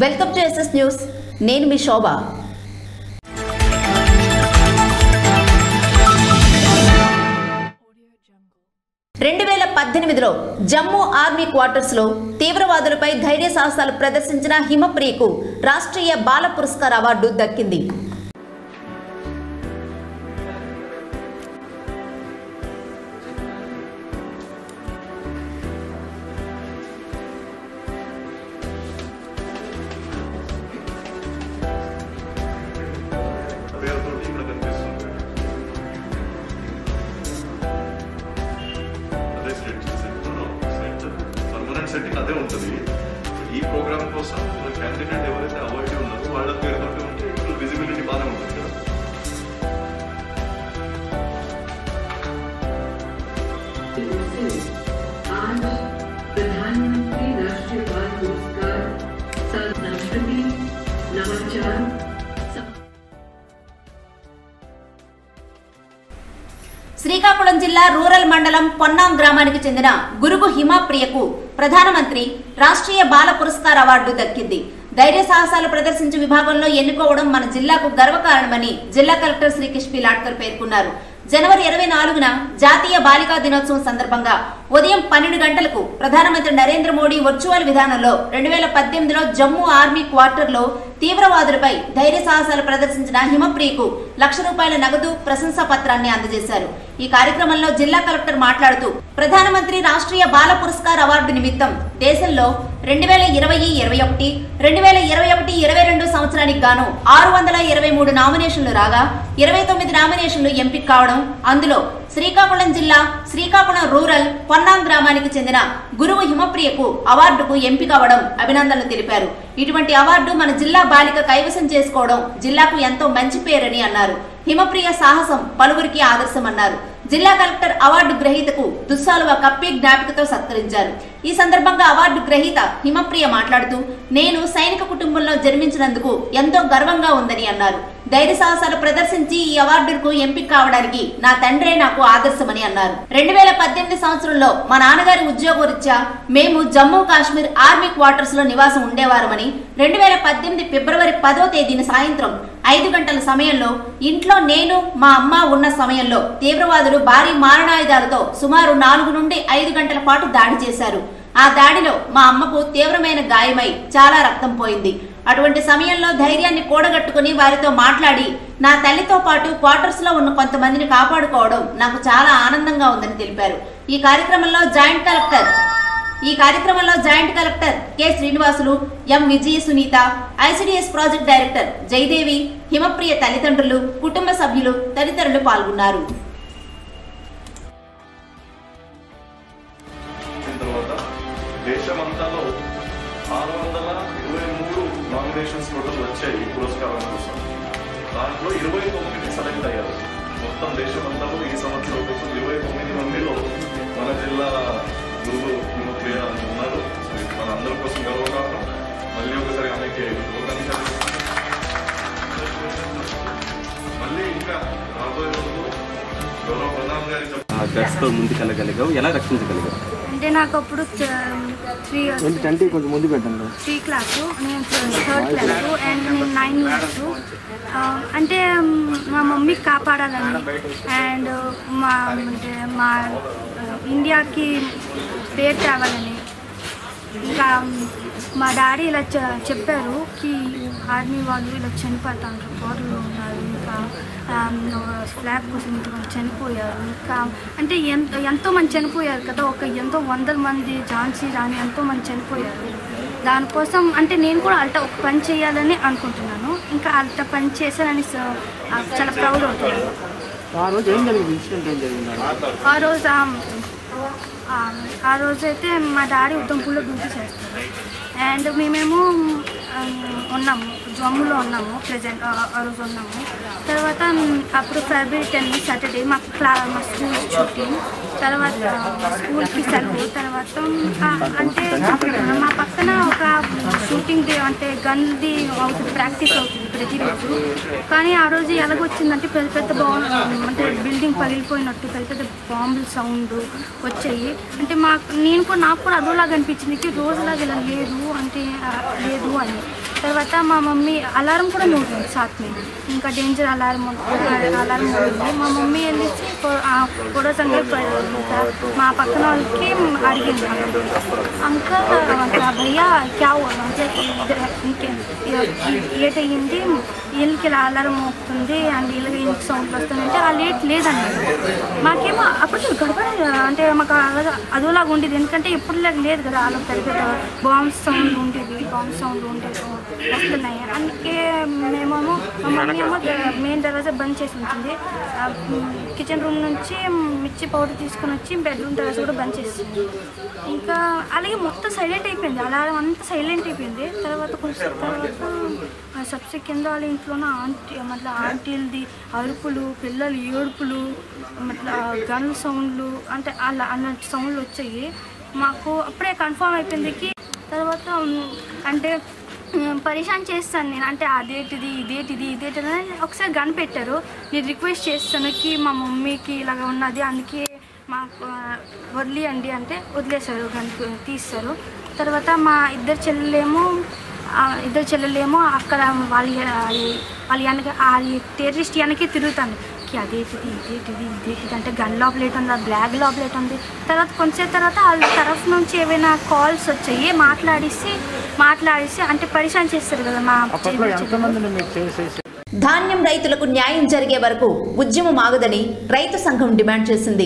Welcome to SS news నేను మీ శోభ రెండు వేల పద్దెనిమిదిలో జమ్మూ ఆర్మీ క్వార్టర్స్ లో తీవ్రవాదులపై ధైర్య సాహసాలు ప్రదర్శించిన హిమప్రియకు రాష్ట్రీయ బాల పురస్కార్ అవార్డు దక్కింది పేరుతో ఇక్కడ కనిపిస్తుంది అదే స్టేట్ సెట్ పర్మనెంట్ సెట్టింగ్ అదే ఉంటుంది ఈ ప్రోగ్రామ్ కోసం క్యాండిడేట్ ఎవరైతే అవాయిడ్ ఉన్నారో వాళ్ళ పేరుతో ఉంటే ఇప్పుడు విజిబిలిటీ బాగానే ఉంటుంది కదా आज प्रधानमंत्री राष्ट्रीय बाल पुरस्कार संस्कृति नवाचार सम- శ్రీకాకుళం జిల్లా రూరల్ మండలం పొన్నాం గ్రామానికి చెందిన గురుగు హిమాప్రియకు ప్రధానమంత్రి రాష్ట్రీయ బాల పురస్కార్ అవార్డు దక్కింది ధైర్య సాహసాలు ప్రదర్శించే విభాగంలో ఎన్నుకోవడం మన జిల్లాకు గర్వకారణమని జిల్లా కలెక్టర్ శ్రీ కిష్పి లాడ్కర్ పేర్కొన్నారు జనవరి ఇరవై నాలుగున జాతీయ బాలికా దినోత్సవం సందర్భంగా ఉదయం పన్నెండు గంటలకు ప్రధానమంత్రి నరేంద్ర మోడీ వర్చువల్ విధానంలో రెండు వేల పద్దెనిమిదిలో జమ్మూ ఆర్మీ క్వార్టర్లో తీవ్రవాదులపై ధైర్య సాహసాలు ప్రదర్శించిన హిమప్రియకు లక్ష రూపాయల నగదు ప్రశంసా పత్రాన్ని అందజేశారు ఈ కార్యక్రమంలో జిల్లా కలెక్టర్ మాట్లాడుతూ ప్రధానమంత్రి రాష్ట్రీయ బాల పురస్కార్ అవార్డు నిమిత్తం దేశంలో రెండు వేల ఇరవై ఇరవై ఒకటి రెండు వేల ఇరవై ఒకటి ఇరవై రెండు సంవత్సరానికి గాను ఆరు వందల ఇరవై మూడు నామినేషన్లు రాగా ఇరవై తొమ్మిది నామినేషన్లు ఎంపిక కావడం అందులో శ్రీకాకుళం జిల్లా శ్రీకాకుళం రూరల్ పొన్నాం గ్రామానికి చెందిన గురువు హిమప్రియకు అవార్డుకు ఎంపిక అవడం అభినందనలు తెలిపారు ఇటువంటి అవార్డు మన జిల్లా బాలిక కైవసం చేసుకోవడం జిల్లాకు ఎంతో మంచి పేరని అన్నారు హిమప్రియ సాహసం పలువురికి ఆదర్శమన్నారు జిల్లా కలెక్టర్ అవార్డు గ్రహీతకు దుస్సాలువ కప్పి జ్ఞాపికతో సత్కరించారు ఈ సందర్భంగా అవార్డు గ్రహీత హిమప్రియ మాట్లాడుతూ నేను సైనిక కుటుంబంలో జన్మించినందుకు ఎంతో గర్వంగా ఉందని అన్నారు ధైర్య సాహసాలు ప్రదర్శించి ఈ అవార్డుకు ఎంపిక కావడానికి నా తండ్రే నాకు ఆదర్శమని అన్నారు రెండు వేల పద్దెనిమిది సంవత్సరంలో మా నాన్నగారి ఉద్యోగరీత్యా మేము జమ్మూ కాశ్మీర్ ఆర్మీ క్వార్టర్స్ లో నివాసం ఉండేవారమని రెండు వేల పద్దెనిమిది ఫిబ్రవరి పదో తేదీన సాయంత్రం ఐదు గంటల సమయంలో ఇంట్లో నేను మా అమ్మ ఉన్న సమయంలో తీవ్రవాదులు భారీ మారణాయుధాలతో సుమారు నాలుగు నుండి ఐదు గంటల పాటు దాడి చేశారు ఆ దాడిలో మా అమ్మకు తీవ్రమైన గాయమై చాలా రక్తం పోయింది అటువంటి సమయంలో ధైర్యాన్ని కూడగట్టుకుని వారితో మాట్లాడి నా తల్లితో పాటు క్వార్టర్స్ లో ఉన్న కొంతమందిని కాపాడుకోవడం నాకు చాలా ఆనందంగా ఉందని తెలిపారు ఈ కార్యక్రమంలో జాయింట్ కలెక్టర్ ఈ కార్యక్రమంలో joint collector K Srinivasulu M Vijaya Sunitha ICDS project director Jayadevi Himapriya తల్లిదండ్రులు కుటుంబ సభ్యులు తదితరులు పాల్గొన్నారు వచ్చిన తర్వాత దేశమంతాలో ఆరు వందల ఇరవై మూడు నామినేషన్స్ టోటల్ వచ్చాయి ఈ పురస్కారం కోసం దాంట్లో ఇరవై తొమ్మిది సెలెక్ట్ అయ్యారు మొత్తం దేశమంతాలో ఈ సంవత్సరం కోసం ఇరవై తొమ్మిది మందిలో మన జిల్లా గురువు హిమప్రియ ఉన్నారు సో ఇది మన అందరి కోసం గర్వకారణం మళ్ళీ ఒకసారి ఆమెకి శుభాకాంక్షలు. మళ్ళీ ఇంకా రాబోయే రోజుల్లో గౌరవ ప్రధాని గారి చెప్ప ఆ గట్స్తో ముందుకెళ్ళగలిగావు ఎలా రక్షించగలిగావు అంటే నాకు అప్పుడు త్రీ ఏంటంటే కొంచెం ముందు పెట్టండి త్రీ క్లాస్ నేను థర్డ్ క్లాస్ అండ్ నేను నైన్ ఇయర్స్ అంటే మ్, మా మమ్మీ కాపాడాలని అండ్ మా అంటే మా ఆ, ఇండియాకి పేరు తేవాలని ఇంకా మ్, మా డాడీ ఇలా చె- చెప్పారు కి ఆర్మీ వాళ్ళు ఇలా చనిపోతారు బోర్డులో ఉన్నారు ఇంకా ఫ్లాగ్ కోసం ఇంతమంది చనిపోయారు ఇంకా అంటే ఎంత ఎంతో మంది చనిపోయారు కదా ఒక ఎంతో వందల మంది ఝాన్సీ రాణి ఎంతో మంది చనిపోయారు దానికోసం అంటే నేను కూడా అల్ట ఒక పని చేయాలని అనుకుంటున్నాను ఇంకా అల్ట పని చేశానని స- ఆ, చాలా ప్రౌడ్ అవుతున్నాను ఆ రోజు ఏం జరిగింది ఇన్సిడెంట్ ఏం జరిగింది ఆ రోజు ఆ- ఆ- ఆ రోజు అయితే మా డాడీ ఉద్దంపుల్లో డ్యూటీ చేస్తారు అండ్ మేమేమో ఆ, ఉన్నాము జమ్ములో ఉన్నాము ప్రజెంట్ ఆ రోజు ఉన్నాము తర్వాత మ్, అప్పుడు ఫిబ్రవరి టెన్ సాటర్డే మా క్లా మా స్కూల్ చుట్టి తర్వాత స్కూల్కి సెలవు తర్వాత ఆ, అంటే మా పక్కన ఒక షూటింగ్ డే అంటే గన్ది అవుతుంది ప్రాక్టీస్ అవుతుంది ప్రతిరోజు కానీ ఆ రోజు ఎలాగొచ్చిందంటే పెద్ద పెద్ద బాంబు అంటే బిల్డింగ్ పగిలిపోయినట్టు పెద్ద పెద్ద బాంబుల సౌండ్ వచ్చాయి అంటే మాకు నేను కూడా నాకు కూడా అదోలాగా అనిపించింది కి రోజులాగా ఇలా లేదు అంటే ఆ, లేదు అని తర్వాత మా మమ్మీ అలారం కూడా మోగింది సాత్ में ఇంకా డేంజర్ అలారం అలారం మోగింది మా మమ్మీ వెళ్ళేసి ఫోటో సంగతి మా పక్కన వాళ్ళకి అడిగింది అంకల్ భయ్యా క్యా हुआ అంటే లేట్ అయ్యింది వీళ్ళకి ఇలా అలారం మోగుతుంది అండ్ వీళ్ళకి ఇంటికి సౌండ్లు వస్తుందంటే ఆ లేట్ లేదన్నారు మాకేమో అప్పుడు గడపడ అంటే మాకు అలాగా అదోలాగా ఉండేది ఎందుకంటే ఎప్పుడులాగా లేదు కదా అలా పెద్ద పెద్ద బాంబ్స్ సౌండ్ ఉండేది బాంబ్ సౌండ్ ఉండేది వస్తున్నాయి అందుకే మేమేమో మా మమ్మీ ఏమో మెయిన్ దర్వాజా బంద్ చేసి ఉంటుంది కిచెన్ రూమ్ నుంచి మిర్చి పౌడర్ తీసుకొని వచ్చి బెడ్రూమ్ దర్వాజా కూడా బంద్ చేసింది ఇంకా అలాగే మొత్తం సైలెంట్ అయిపోయింది అలారం అంతా సైలెంట్ అయిపోయింది తర్వాత కొంచెం తర్వాత ఆ సబ్సి కింద వాళ్ళ ఇంట్లోన ఆంటీ మళ్ళీ ఆంటీలది అరుపులు పిల్లలు ఏడుపులు మళ్ళీ గన్ సౌండ్లు అంటే అలా అన్నట్టు సౌండ్లు వచ్చాయి మాకు అప్పుడే కన్ఫర్మ్ అయిపోయింది కి తర్వాత ఉమ్, అంటే ఉమ్, పరిశాన్ చేస్తాను నేను అంటే అదేటిది ఇదేటిది ఇదేటిది అని ఒకసారి గన్ పెట్టారు నేను రిక్వెస్ట్ చేస్తాను కి మా మమ్మీకి ఇలాగ ఉన్నది అందుకే మాకు ఆ, వదిలేయండి అంటే వదిలేశారు గన్ తీస్తారు తర్వాత మా ఇద్దరు చెల్లెలేమో ఆ, ఇద్దరు చెల్లెలేమో అక్కడ వాళ్ళ వాళ్ళ వెనక ఆ టెర్రరిస్ట్ వెనకే తిరుగుతాను కి అదేటిది ఇదేటిది ఇదేటిది అంటే గన్ లోపలేట్ ఉంది బ్లాగ్ లోపలేట్ ఉంది తర్వాత కొంచెం తర్వాత వాళ్ళ తరఫు నుంచి ఏవైనా కాల్స్ వచ్చాయి మాట్లాడిసి మాట్లాడిసి అంటే పరిశాన్ చేస్తారు కదా మా అప్పట్లో చెల్లెలు. ఎంతమందిని మీరు చేసేసి ధాన్యం రైతులకు న్యాయం జరిగే వరకు ఉద్యమం ఆగదని రైతు సంఘం డిమాండ్ చేసింది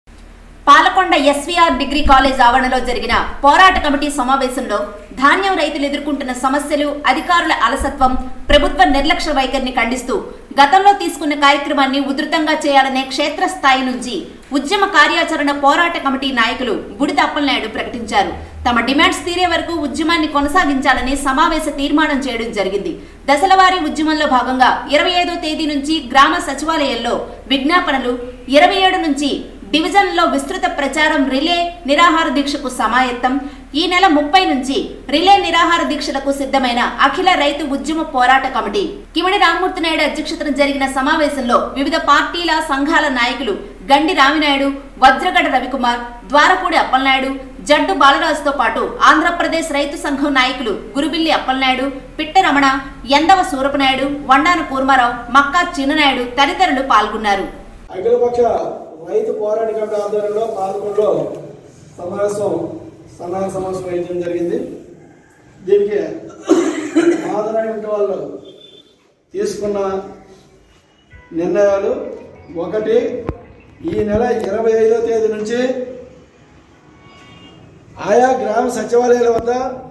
పాలకొండ ఎస్వీఆర్ డిగ్రీ కాలేజ్ ఆవరణలో జరిగిన పోరాట కమిటీ సమావేశంలో ధాన్యం రైతులు ఎదుర్కొంటున్న సమస్యలు అధికారుల అలసత్వం ప్రభుత్వ నిర్లక్ష్య వైఖరిని ఖండిస్తూ గతంలో తీసుకున్న కార్యక్రమాన్ని ఉధృతంగా చేయాలనే క్షేత్రస్థాయి నుంచి ఉద్యమ కార్యాచరణ పోరాట కమిటీ నాయకులు బుడిత అప్పలనాయుడు ప్రకటించారు తమ డిమాండ్స్ తీరే వరకు ఉద్యమాన్ని కొనసాగించాలని సమావేశ తీర్మానం చేయడం జరిగింది దశలవారీ ఉద్యమంలో భాగంగా ఇరవై ఐదో తేదీ నుంచి గ్రామ సచివాలయంలో విజ్ఞాపనలు ఇరవై ఏడు నుంచి డివిజన్లో విస్తృత ప్రచారం రిలే నిరాహార దీక్షకు సమాయత్తం ఈ నెల ముప్పై నుంచి రిలే నిరాహార దీక్షలకు సిద్ధమైన అఖిల రైతు ఉద్యమ పోరాట కమిటీ కిమిడి రామ్మూర్తి నాయుడు అధ్యక్షతన జరిగిన సమావేశంలో వివిధ పార్టీల సంఘాల నాయకులు గండి రామినాయుడు వజ్రగడ రవికుమార్ ద్వారపూడి అప్పలనాయుడు జడ్డు బాలరాజుతో పాటు ఆంధ్రప్రదేశ్ రైతు సంఘం నాయకులు గురుబిల్లి అప్పలనాయుడు పిట్టరమణ ఎందవ సూరపనాయుడు వండాన కూర్మారావు మక్కా చిన్ననాయుడు తదితరులు పాల్గొన్నారు అఖిలపక్ష రైతు పోరాట కమిటీ ఆధ్వర్యంలో పాల్గొనలో సమావేశం సన్నాహ సమావేశం వేయడం జరిగింది దీనికి ఆదరణ వాళ్ళు తీసుకున్న నిర్ణయాలు ఒకటి ఈ నెల ఇరవై ఐదో తేదీ నుంచి ఆయా గ్రామ సచివాలయాల వద్ద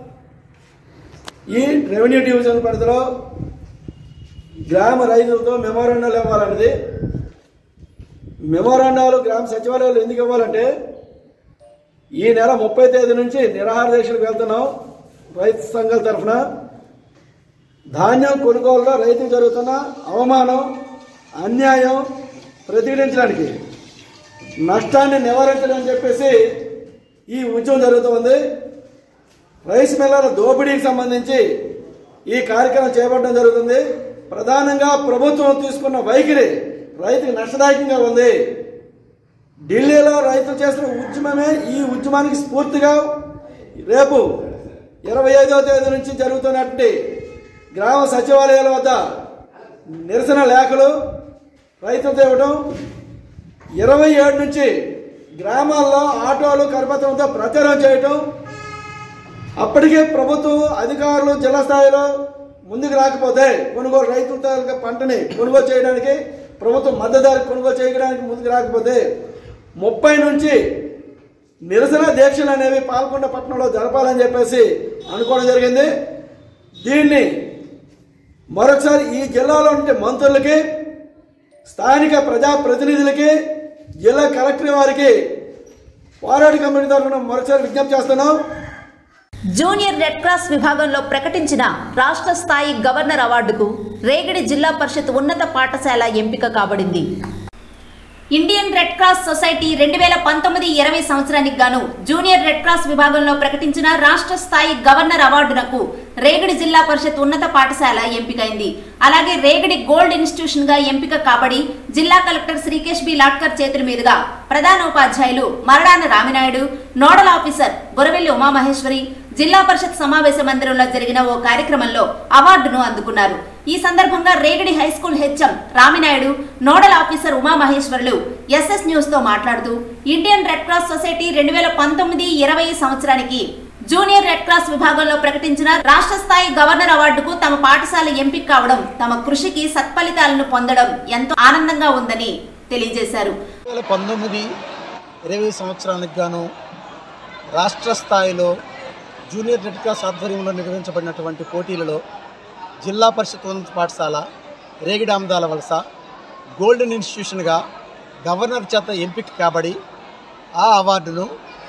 ఈ రెవెన్యూ డివిజన్ పరిధిలో గ్రామ రైతులతో మెమోరాండాలు ఇవ్వాలన్నది మెమోరాండాలు గ్రామ సచివాలయాలు ఎందుకు ఇవ్వాలంటే ఈ నెల ముప్పై తేదీ నుంచి నిరాహార దీక్షలకు వెళ్తున్నాం రైతు సంఘాల తరఫున ధాన్యం కొనుగోలులో రైతుకు జరుగుతున్న అవమానం అన్యాయం ప్రతిఘటించడానికి నష్టాన్ని నివారించడం అని చెప్పేసి ఈ ఉద్యమం జరుగుతుంది రైస్ మిల్లర్ల దోపిడీకి సంబంధించి ఈ కార్యక్రమం చేపట్టడం జరుగుతుంది ప్రధానంగా ప్రభుత్వం తీసుకున్న వైఖరి రైతుకు నష్టదాయకంగా ఉంది ఢిల్లీలో రైతులు చేస్తున్న ఉద్యమమే ఈ ఉద్యమానికి స్ఫూర్తిగా రేపు ఇరవై ఐదవ తేదీ నుంచి జరుగుతున్నటువంటి గ్రామ సచివాలయాల వద్ద నిరసన లేఖలు రైతులతో ఇవ్వడం ఇరవై ఏడు నుంచి గ్రామాల్లో ఆటోలు కరపత్రంతో ప్రచారం చేయటం అప్పటికే ప్రభుత్వం అధికారులు జిల్లా స్థాయిలో ముందుకు రాకపోతే కొనుగోలు రైతుల తాలూకా పంటని కొనుగోలు చేయడానికి ప్రభుత్వం మద్దతు ధరకు కొనుగోలు చేయడానికి ముందుకు రాకపోతే ముప్పై నుంచి నిరసన దీక్షలు అనేవి పాల్గొండ పట్టణంలో జరపాలని చెప్పేసి అనుకోవడం జరిగింది దీన్ని మరొకసారి ఈ జిల్లాలో ఉండే మంత్రులకి స్థానిక ప్రజాప్రతినిధులకి జిల్లా కలెక్టర్ వారికి పోరాట కమిటీ తరఫున మరొకసారి విజ్ఞప్తి చేస్తున్నాం జూనియర్ రెడ్ క్రాస్ విభాగంలో ప్రకటించిన రాష్ట్ర స్థాయి గవర్నర్ అవార్డుకు రేగడి జిల్లా పరిషత్ ఉన్నత పాఠశాల ఎంపిక కాబడింది ఇండియన్ రెడ్ క్రాస్ సొసైటీ రెండు వేల పంతొమ్మిది ఇరవై సంవత్సరానికి గాను జూనియర్ రెడ్ క్రాస్ విభాగంలో ప్రకటించిన రాష్ట్ర స్థాయి గవర్నర్ అవార్డునకు రేగడి జిల్లా పరిషత్ ఉన్నత పాఠశాల ఎంపికైంది అలాగే రేగడి గోల్డ్ ఇన్స్టిట్యూషన్ గా ఎంపిక కాబడి జిల్లా కలెక్టర్ శ్రీకేష్ బి లాట్కర్ చేతుల మీదుగా ప్రధాన ఉపాధ్యాయులు మరడాన రామినాయుడు నోడల్ ఆఫీసర్ బురవెల్లి ఉమామహేశ్వరి జిల్లా పరిషత్ సమావేశ మందిరంలో జరిగిన ఓ కార్యక్రమంలో అవార్డును అందుకున్నారు ఈ సందర్భంగా Regadi high school HM Raminaidu nodal officer Umamaheswarulu SS news తో మాట్లాడుతూ ఇండియన్ రెడ్ క్రాస్ సొసైటీ రెండు వేల పంతొమ్మిది ఇరవై సంవత్సరానికి జూనియర్ రెడ్ క్రాస్ విభాగంలో ప్రకటించిన రాష్ట్ర స్థాయి గవర్నర్ అవార్డుకు తమ పాఠశాల ఎంపిక కావడం తమ కృషికి సత్ఫలితాలను పొందడం ఎంతో ఆనందంగా ఉందని తెలియజేశారు రెండు వేల పంతొమ్మిది ఇరవై సంవత్సరానికి గాను రాష్ట్ర స్థాయిలో జూనియర్ రెడ్ క్రాస్ ఆధ్వర్యంలో నిర్వహించబడినటువంటి పోటీలలో జిల్లా పరిషత్ ఉన్నత పాఠశాల రేగిడామదాల వలస గోల్డెన్ ఇన్స్టిట్యూషన్గా గవర్నర్ చేత ఎంపిక కాబడి ఆ అవార్డును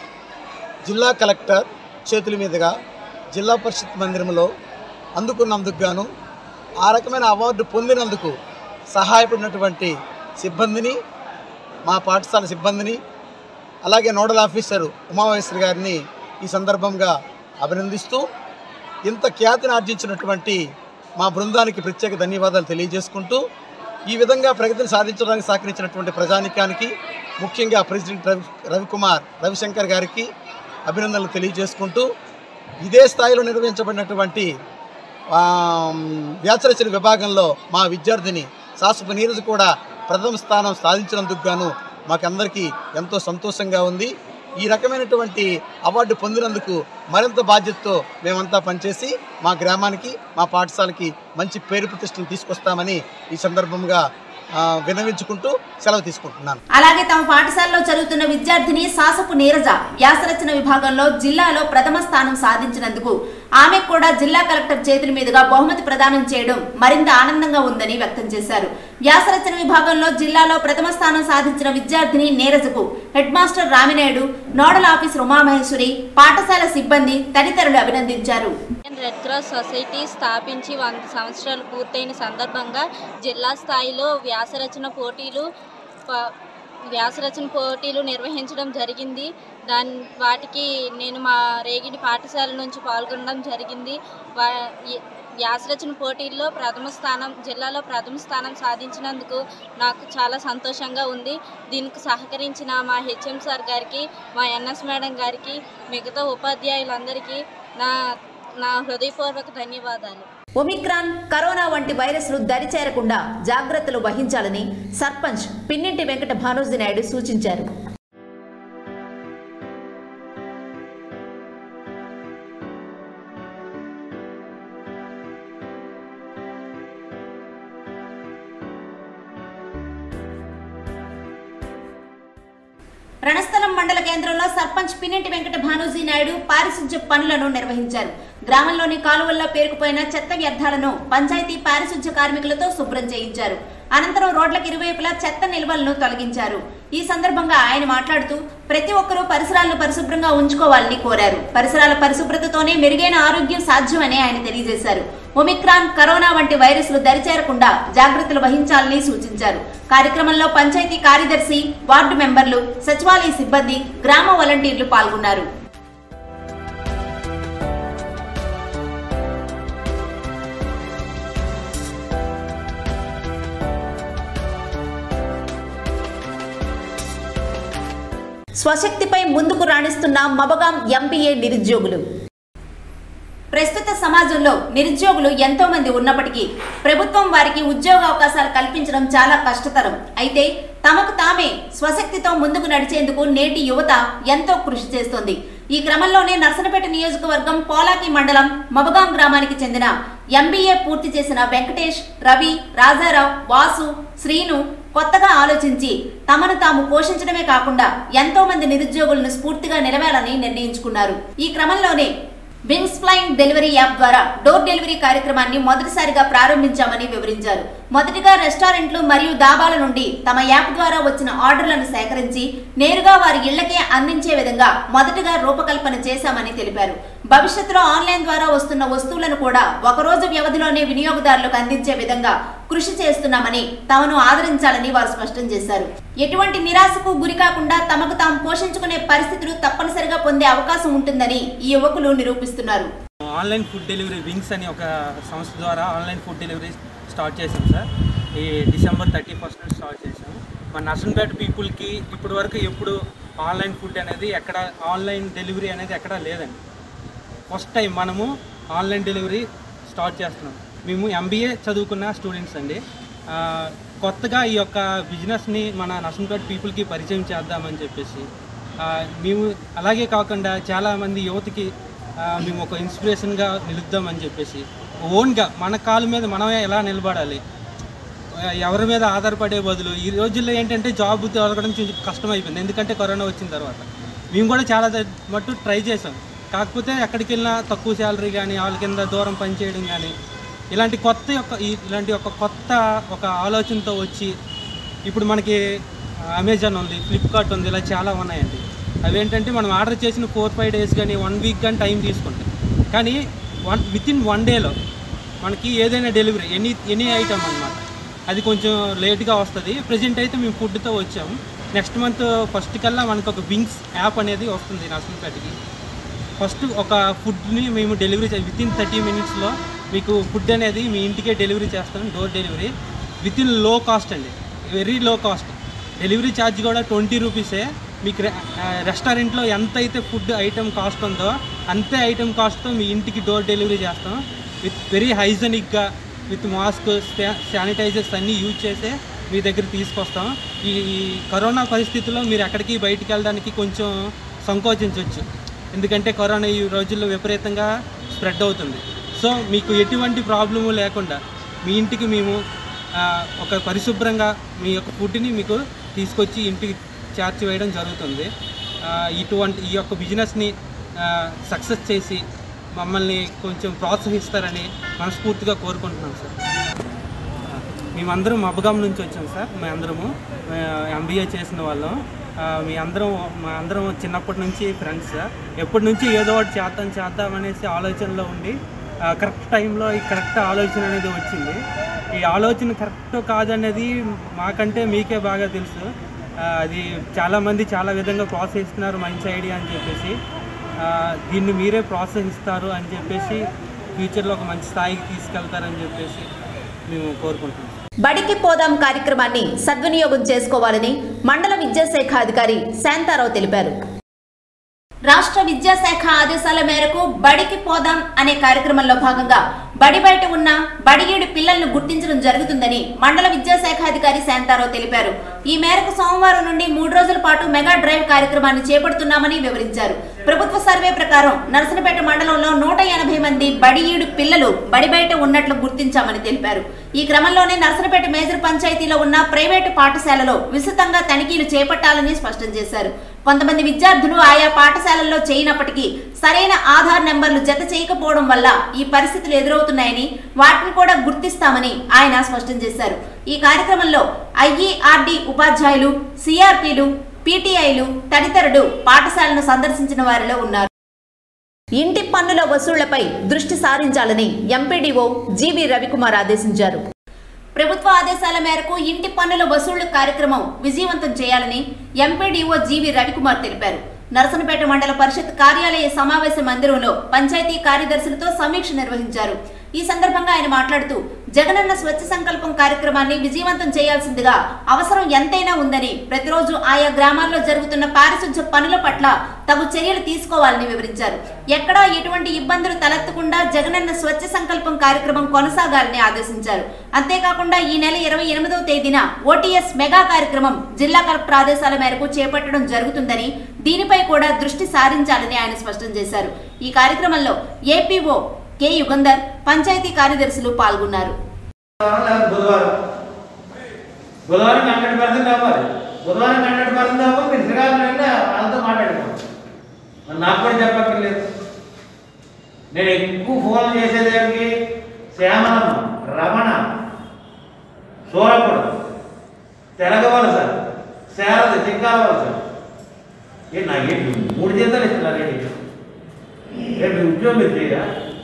జిల్లా కలెక్టర్ చేతుల మీదుగా జిల్లా పరిషత్ మందిరంలో అందుకున్నందుకు గాను ఆ రకమైన అవార్డు పొందినందుకు సహాయపడినటువంటి సిబ్బందిని మా పాఠశాల సిబ్బందిని అలాగే నోడల్ ఆఫీసర్ ఉమామహేశ్వరి గారిని ఈ సందర్భంగా అభినందిస్తూ ఇంత ఖ్యాతిని ఆర్జించినటువంటి మా బృందానికి ప్రత్యేక ధన్యవాదాలు తెలియజేసుకుంటూ ఈ విధంగా ప్రగతిని సాధించడానికి సహకరించినటువంటి ప్రజానికానికి ముఖ్యంగా ప్రెసిడెంట్ రవి రవికుమార్ రవిశంకర్ గారికి అభినందనలు తెలియజేసుకుంటూ ఇదే స్థాయిలో నిర్వహించబడినటువంటి ఆ, వ్యాసరచన విభాగంలో మా విద్యార్థిని శాశ్వత నీరజ్ కూడా ప్రథమ స్థానం సాధించినందుకు గాను మాకందరికీ ఎంతో సంతోషంగా ఉంది ఈ రకమైనటువంటి అవార్డు పొందినందుకు మరింత బాధ్యతతో మేమంతా పనిచేసి మా గ్రామానికి మా పాఠశాలకి మంచి పేరు ప్రతిష్టలు తీసుకొస్తామని ఈ సందర్భంగా ఆ, విన్నవించుకుంటూ సెలవు తీసుకుంటున్నాను అలాగే తమ పాఠశాలలో చదువుతున్న విద్యార్థిని సాసపు నీరజ వ్యాసరచన విభాగంలో జిల్లాలో ప్రథమ స్థానం సాధించినందుకు ఆమె కూడా జిల్లా కలెక్టర్ చేతుల మీదుగా బహుమతి ప్రదానం చేయడం మరింత ఆనందంగా ఉందని వ్యక్తం చేశారు వ్యాసరచన విభాగంలో జిల్లాలో ప్రథమ స్థానం సాధించిన విద్యార్థిని నీరజకు head master Raminaidu nodal officer Umamaheswari పాఠశాల సిబ్బంది తదితరులు అభినందించారు ఇండియన్ రెడ్ క్రాస్ సొసైటీ స్థాపించి వంద సంవత్సరాలు పూర్తయిన సందర్భంగా జిల్లా స్థాయిలో వ్యాసరచన పోటీలు ప- వ్యాసరచన పోటీలు నిర్వహించడం జరిగింది దాని వాటికి నేను మా రేగిడి పాఠశాల నుంచి పాల్గొనడం జరిగింది వా ఈ వ్యాసరచన పోటీల్లో ప్రథమ స్థానం జిల్లాలో ప్రథమ స్థానం సాధించినందుకు నాకు చాలా సంతోషంగా ఉంది దీనికి సహకరించిన మా హెచ్ఎం సార్ గారికి మా ఎన్ఎస్ మేడం గారికి మిగతా ఉపాధ్యాయులందరికీ నా నా హృదయపూర్వక ధన్యవాదాలు ఒమిక్రాన్ కరోనా వంటి వైరస్లు దరిచేరకుండా జాగ్రత్తలు వహించాలని సర్పంచ్ పిన్నింటి వెంకట భానోజీ నాయుడు సూచించారు రణస్థలం మండల కేంద్రంలో సర్పంచ్ పిన్నెంటి వెంకట భానోజీ నాయుడు పారిశుధ్య పనులను నిర్వహించారు గ్రామంలోని కాలువల్లో పేరుకుపోయిన చెత్త వ్యర్థాలను పంచాయతీ పారిశుధ్య కార్మికులతో శుభ్రం చేయించారు అనంతరం రోడ్లకు ఇరువైపులా చెత్త నిల్వలను తొలగించారు ఈ సందర్భంగా ఆయన మాట్లాడుతూ ప్రతి ఒక్కరూ పరిసరాలను పరిశుభ్రంగా ఉంచుకోవాలని కోరారు పరిసరాల పరిశుభ్రతతోనే మెరుగైన ఆరోగ్యం సాధ్యమని ఆయన తెలియజేశారు ఒమిక్రాన్ కరోనా వంటి వైరస్లు దరిచేరకుండా జాగ్రత్తలు వహించాలని సూచించారు కార్యక్రమంలో పంచాయతీ కార్యదర్శి వార్డు మెంబర్లు సచివాలయ సిబ్బంది గ్రామ వాలంటీర్లు పాల్గొన్నారు స్వశక్తిపై ముందుకు రాణిస్తున్న మబగాం ఎంబీఏ నిరుద్యోగులు ప్రస్తుత సమాజంలో నిరుద్యోగులు ఎంతో మంది ఉన్నప్పటికీ ప్రభుత్వం వారికి ఉద్యోగ అవకాశాలు కల్పించడం చాలా కష్టతరం అయితే తమకు తామే స్వశక్తితో ముందుకు నడిచేందుకు నేటి యువత ఎంతో కృషి చేస్తోంది ఈ క్రమంలోనే నర్సనపేట నియోజకవర్గం పోలాకి మండలం మబగాం గ్రామానికి చెందిన ఎంబీఏ పూర్తి చేసిన వెంకటేష్ రవి రాజారావు వాసు శ్రీను కొత్తగా ఆలోచించి తమను తాము పోషించడమే కాకుండా ఎంతో మంది నిరుద్యోగులను స్ఫూర్తిగా నిలవాలని నిర్ణయించుకున్నారు ఈ క్రమంలోనే వింగ్స్ ఫ్లైయింగ్ డెలివరీ యాప్ ద్వారా డోర్ డెలివరీ కార్యక్రమాన్ని మొదటిసారిగా ప్రారంభించామని వివరించారు మొదటిగా రెస్టారెంట్లు మరియు దాబాల నుండి తమ యాప్ ద్వారా వచ్చిన ఆర్డర్లను సేకరించి నేరుగా వారి ఇళ్లకే అందించే విధంగా మొదటగా రూపకల్పన చేశామని తెలిపారు భవిష్యత్తులో ఆన్లైన్ ద్వారా వస్తున్న వస్తువులను కూడా ఒకరోజు వ్యవధిలోనే వినియోగదారులకు అందించే విధంగా కృషి చేస్తున్నామని తమను ఆదరించాలని వారు స్పష్టం చేశారు ఎటువంటి నిరాశకు గురి కాకుండా తమకు తాము పోషించుకునే పరిస్థితులు తప్పనిసరిగా పొందే అవకాశం ఉంటుందని ఈ యువకులు నిరూపిస్తున్నారు ఆన్లైన్ ఫుడ్ డెలివరీ వింగ్స్ అని ఒక సంస్థ ద్వారా ఆన్లైన్ ఫుడ్ డెలివరీ స్టార్ట్ చేసాం సార్ ఈ డిసెంబర్ థర్టీ ఫస్ట్ స్టార్ట్ చేసాం మన నర్సంపేట పీపుల్కి ఇప్పటి వరకు ఎప్పుడు ఆన్లైన్ ఫుడ్ అనేది ఎక్కడ ఆన్లైన్ డెలివరీ అనేది ఎక్కడా లేదండి ఫస్ట్ టైం మనము ఆన్లైన్ డెలివరీ స్టార్ట్ చేస్తున్నాం మేము ఎంబీఏ చదువుకున్న స్టూడెంట్స్ అండి ఆ, కొత్తగా ఈ యొక్క బిజినెస్ని మన నర్సంపేట పీపుల్కి పరిచయం చేద్దామని చెప్పేసి ఆ, మేము అలాగే కాకుండా చాలామంది యువతకి ఆ, మేము ఒక ఇన్స్పిరేషన్గా నిలుద్దామని చెప్పేసి ఓన్గా మన కాలు మీద మనమే ఎలా నిలబడాలి ఎవరి మీద ఆధారపడే బదులు ఈ రోజుల్లో ఏంటంటే జాబ్ దొరకడం కొంచెం కష్టం అయిపోయింది ఎందుకంటే కరోనా వచ్చిన తర్వాత మేము కూడా చాలా ద- మట్టు ట్రై చేసాం కాకపోతే ఎక్కడికి వెళ్ళినా తక్కువ శాలరీ కానీ వాళ్ళ కింద దూరం పనిచేయడం కానీ ఇలాంటి కొత్త యొక్క ఈ- ఇలాంటి ఒక కొత్త ఒక ఆలోచనతో వచ్చి ఇప్పుడు మనకి అమెజాన్ ఉంది ఫ్లిప్కార్ట్ ఉంది ఇలా చాలా ఉన్నాయండి అవి ఏంటంటే మనం ఆర్డర్ చేసిన ఫోర్ ఫైవ్ డేస్ కానీ వన్ వీక్ కానీ టైం తీసుకుంటాం కానీ వన్ విత్ ఇన్ వన్ డేలో మనకి ఏదైనా డెలివరీ ఎనీ ఎనీ ఐటమ్ అన్నమాట అది కొంచెం లేట్గా వస్తుంది ప్రజెంట్ అయితే మేము ఫుడ్తో వచ్చాము నెక్స్ట్ మంత్ ఫస్ట్ కల్లా మనకు ఒక వింగ్స్ యాప్ అనేది వస్తుంది నర్సంపేటకి ఫస్ట్ ఒక ఫుడ్ని మేము డెలివరీ విత్ ఇన్ థర్టీ మినిట్స్లో మీకు ఫుడ్ అనేది మీ ఇంటికే డెలివరీ చేస్తాం door delivery within low cost అండి very low cost delivery charge కూడా ట్వంటీ రూపీసే మీకు రె- ఆ, రెస్టారెంట్లో ఎంత అయితే ఫుడ్ ఐటెం కాస్ట్ ఉందో అంతే ఐటెం కాస్ట్తో మీ ఇంటికి డోర్ డెలివరీ చేస్తాం విత్ వెరీ హైజెనిక్గా విత్ మాస్క్ శానిటైజర్స్ అన్నీ యూజ్ చేసే మీ దగ్గర తీసుకొస్తాం ఈ ఈ కరోనా పరిస్థితుల్లో మీరు ఎక్కడికి బయటికి వెళ్ళడానికి కొంచెం సంకోచించవచ్చు ఎందుకంటే కరోనా ఈ రోజుల్లో విపరీతంగా స్ప్రెడ్ అవుతుంది సో మీకు ఎటువంటి ప్రాబ్లము లేకుండా మీ ఇంటికి మేము ఆ, ఒక పరిశుభ్రంగా మీ యొక్క ఫుడ్ని మీకు తీసుకొచ్చి ఇంటికి చేర్చి వేయడం జరుగుతుంది ఆ, ఇటువంటి ఈ యొక్క బిజినెస్ని సక్సెస్ చేసి మమ్మల్ని కొంచెం ప్రోత్సహిస్తారని మనస్ఫూర్తిగా కోరుకుంటున్నాం సార్ మేమందరం మబ్బగాం నుంచి వచ్చాం సార్ మేమందరము ఎంబీఏ చేసిన వాళ్ళం ఆ, మీ అందరం మా అందరం చిన్నప్పటి నుంచి ఫ్రెండ్స్ సార్ ఎప్పటి నుంచి ఏదో ఒకటి చేద్దాం చేద్దాం అనేసి ఆలోచనలో ఉండి ఆ, కరెక్ట్ టైంలో ఈ కరెక్ట్ ఆలోచన అనేది వచ్చింది ఈ ఆలోచన కరెక్ట్ కాదనేది మాకంటే మీకే బాగా తెలుసు ఆ, అది చాలామంది చాలా విధంగా ప్రోత్సహిస్తున్నారు మంచి ఐడియా అని చెప్పేసి ఆ, దీన్ని మీరే ప్రోత్సహిస్తారు అని చెప్పేసి ఫ్యూచర్లో ఒక మంచి స్థాయికి తీసుకెళ్తారని చెప్పేసి మేము కోరుకుంటున్నాం బడికి పోదాం కార్యక్రమాన్ని సద్వినియోగం చేసుకోవాలని మండల విద్యాశాఖ అధికారి శాంతారావు తెలిపారు రాష్ట్ర విద్యాశాఖ ఆదేశాల మేరకు బడికి పోదాం అనే కార్యక్రమంలో భాగంగా బడి బయట ఉన్న బడిగేడు పిల్లలను గుర్తించడం జరుగుతుందని మండల విద్యాశాఖ అధికారి శాంతారావు తెలిపారు ఈ మేరకు సోమవారం నుండి మూడు రోజుల పాటు మెగా డ్రైవ్ కార్యక్రమాన్ని చేపడుతున్నామని వివరించారు ప్రభుత్వ సర్వే ప్రకారం నరసనపేట మండలంలో నూట ఎనభై మంది బడిఈడు పిల్లలు బడి బయట ఉన్నట్లు గుర్తించామని తెలిపారు ఈ క్రమంలోనే నరసనపేట మేజర్ పంచాయతీలో ఉన్న ప్రైవేటు పాఠశాలలో విస్తృతంగా తనిఖీలు చేపట్టాలని స్పష్టం చేశారు కొంతమంది విద్యార్థులు ఆయా పాఠశాలల్లో చేయనప్పటికీ సరైన ఆధార్ నెంబర్లు జత చేయకపోవడం వల్ల ఈ పరిస్థితులు ఎదురవుతున్నాయని వాటిని కూడా గుర్తిస్తామని ఆయన స్పష్టం చేశారు ఈ కార్యక్రమంలో ఐఈఆర్డి ఉపాధ్యాయులు సిఆర్పీలు పీటీఐలు తదితరులు పాఠశాలను సందర్శించిన వారిలో ఉన్నారు ఇంటి పన్నుల వసూళ్లపై దృష్టి సారించాలని ఎంపీడీఓ జీవి రవికుమార్ ఆదేశించారు ప్రభుత్వ ఆదేశాల మేరకు ఇంటి పన్నుల వసూళ్లు కార్యక్రమం విజయవంతం చేయాలని ఎంపీడీఓ జీవి రవికుమార్ తెలిపారు నరసనపేట మండల పరిషత్ కార్యాలయ సమావేశ మందిరంలో పంచాయతీ కార్యదర్శులతో సమీక్ష నిర్వహించారు ఈ సందర్భంగా ఆయన మాట్లాడుతూ జగనన్న స్వచ్ఛ సంకల్పం కార్యక్రమాన్ని విజయవంతం చేయాల్సిందిగా అవసరం ఎంతైనా ఉందని ప్రతిరోజు ఆయా గ్రామాల్లో జరుగుతున్న పారిశుధ్య పనుల పట్ల తగు చర్యలు తీసుకోవాలని వివరించారు ఎక్కడా ఎటువంటి ఇబ్బందులు తలెత్తకుండా జగనన్న స్వచ్ఛ సంకల్పం కార్యక్రమం కొనసాగాలని ఆదేశించారు అంతేకాకుండా ఈ నెల ఇరవై ఎనిమిదవ తేదీన ఓటీఎస్ మెగా కార్యక్రమం జిల్లా కలెక్టర్ ఆదేశాల మేరకు చేపట్టడం జరుగుతుందని దీనిపై కూడా దృష్టి సారించాలని ఆయన స్పష్టం చేశారు ఈ కార్యక్రమంలో ఏపీఓ కె యుగంధర్ పంచాయతీ కార్యదర్శులు పాల్గొన్నారు బుధవారం బుధవారం హండ్రెడ్ పర్సెంట్ అవ్వాలి బుధవారం హండ్రెడ్ పర్సెంట్ అవ్వాలి మీరు శ్రీకాకుళం వెళ్ళి వాళ్ళతో మాట్లాడుకోండి మరి నాకు కూడా చెప్పక్కర్లేదు నేను ఎక్కువ ఫోన్ చేసేదానికి శ్యామలమ్మ రమణ చూడకూడదు తెలగవలస శారద చిక్కాలవలస ఏ నాకేంటి మూడు జీతాలు ఇస్తున్నారు ఏంటి రేపు మీ ఉద్యోగం మీరు చేయరా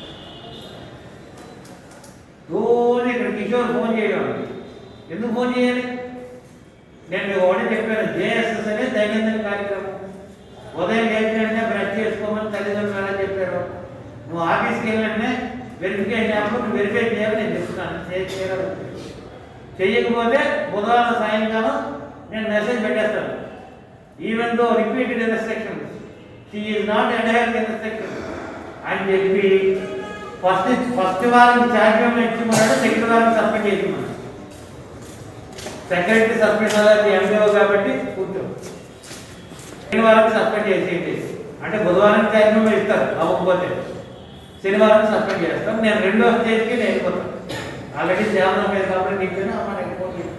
రోజు ఇక్కడ కిషోర్ ఫోన్ చేయడం ఎందుకు ఫోన్ చేయాలి నేను మీకు ఒకటి చెప్పాను జేఎస్ఎస్ అనే దైనందిన కార్యక్రమం ఉదయం లేచినట్టే బ్రష్ చేసుకోమని తల్లిదండ్రులు ఎలా చెప్పారు నువ్వు ఆఫీస్కి వెళ్ళినట్టే వెరిఫికేషన్ అప్పుడు నువ్వు వెరిఫై చేయాలి నేను చెప్తున్నాను చేసి చేయాలి చెయ్యకపోతే బుధవారం సాయంకాలం నేను మెసేజ్ పెట్టేస్తాను even though repeated instruction she is not adhere instruction అని చెప్పి ఫస్ట్ ఫస్ట్ వారం ఛార్జ్ ఇచ్చిమన్నాడు సెకండ్ వారం సబ్మిట్ చేసిమన్నాడు సెక్రటరీ సస్పెండ్ అవ్వాలి ఎంపీఓ కాబట్టి కూర్చో శనివారం సస్పెండ్ చేసేయండి అంటే బుధవారం ఛార్జ్ ఇస్తారు అవ్వకపోతే శనివారం సస్పెండ్ చేస్తాం నేను రెండో స్టేజ్కి నేను వెళ్ళిపోతాను ఆల్రెడీ సేవన మీద కాబట్టి నీకు అమ్మ నేను ఫోన్ చేస్తాను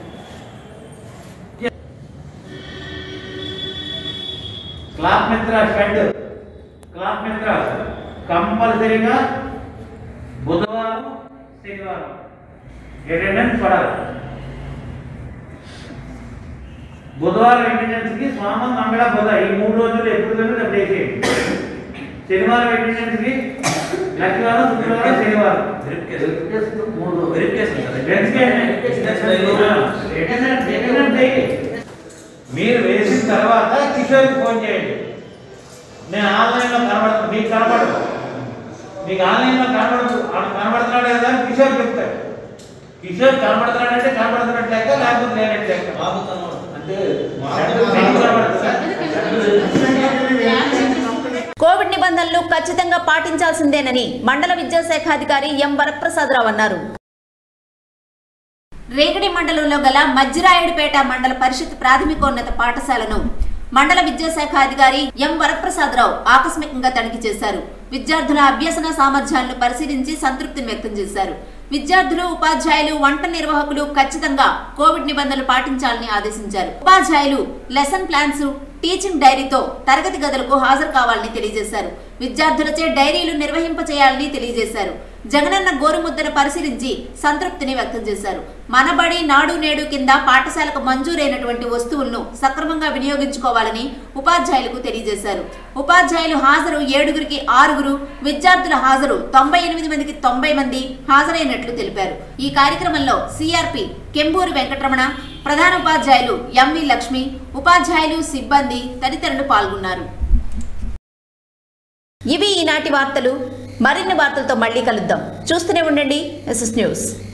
క్లాప్ మిత్ర షెడ్ క్లాప్ మిత్ర కంపల్సరీగా బుధవారం శనివారం అటెండెన్స్ పడాలి బుధవారం అటెండెన్స్ కి సోమం మంగళ బుధ ఈ మూడు రోజులు ఎప్పుడు జరిగితే అప్పుడు వేసేయండి శనివారం అటెండెన్స్ కి లక్షవారం శుక్రవారం శనివారం మూడు రోజులు. వెరిఫికేషన్. అటెండెన్స్ అటెండెన్స్ చేయండి. మీరు వేసిన తర్వాత కిషోర్కి ఫోన్ చేయండి నేను ఆన్లైన్లో కనబడతాను మీకు కనబడదు మీకు ఆన్లైన్లో కనబడదు ఆడు కనబడుతున్నాడు కదా అని కిషోర్ చెప్తాడు కిషోర్ కనబడుతున్నాడంటే కనబడుతున్నట్టు లెక్క లేకపోతే లేనట్టు లెక్క బాబు అంటే మీకు కనబడుతుందా? కోవిడ్ నిబంధనలు ఖచ్చితంగా పాటించాల్సిందేనని మండల విద్యాశాఖ అధికారి ఎం వరప్రసాదరావు అన్నారు రేగడి మండలంలో గల మజ్జిరాయుడుపేట మండల పరిషత్ ప్రాథమికోన్నత పాఠశాలను మండల విద్యాశాఖ అధికారి ఎం వరప్రసాదరావు ఆకస్మికంగా తనిఖీ చేశారు విద్యార్థుల అభ్యసన సామర్థ్యాలను పరిశీలించి సంతృప్తిని వ్యక్తం చేశారు విద్యార్థులు ఉపాధ్యాయులు వంట నిర్వాహకులు ఖచ్చితంగా కోవిడ్ నిబంధనలు పాటించాలని ఆదేశించారు ఉపాధ్యాయులు లెసన్ ప్లాన్స్ టీచింగ్ డైరీతో తరగతి గదులకు హాజరు కావాలని తెలియజేశారు విద్యార్థులచే డైరీలు నిర్వహింప చేయాలని తెలియజేశారు జగనన్న గోరుముద్దను పరిశీలించి సంతృప్తిని వ్యక్తం చేశారు మనబడి నాడు నేడు కింద పాఠశాలకు మంజూరైనటువంటి వస్తువులను సక్రమంగా వినియోగించుకోవాలని ఉపాధ్యాయులకు తెలియజేశారు ఉపాధ్యాయులు హాజరు ఏడుగురికి ఆరుగురు విద్యార్థుల హాజరు తొంభై ఎనిమిది మందికి తొంభై మంది హాజరైనట్లు తెలిపారు ఈ కార్యక్రమంలో సిఆర్పి కెంబూరి వెంకటరమణ ప్రధాన ఉపాధ్యాయులు ఎంవి లక్ష్మి ఉపాధ్యాయులు సిబ్బంది తదితరులు పాల్గొన్నారు ఇవి ఈనాటి వార్తలు మరిన్ని వార్తలతో మళ్ళీ కలుద్దాం చూస్తూనే ఉండండి ఎస్ఎస్ న్యూస్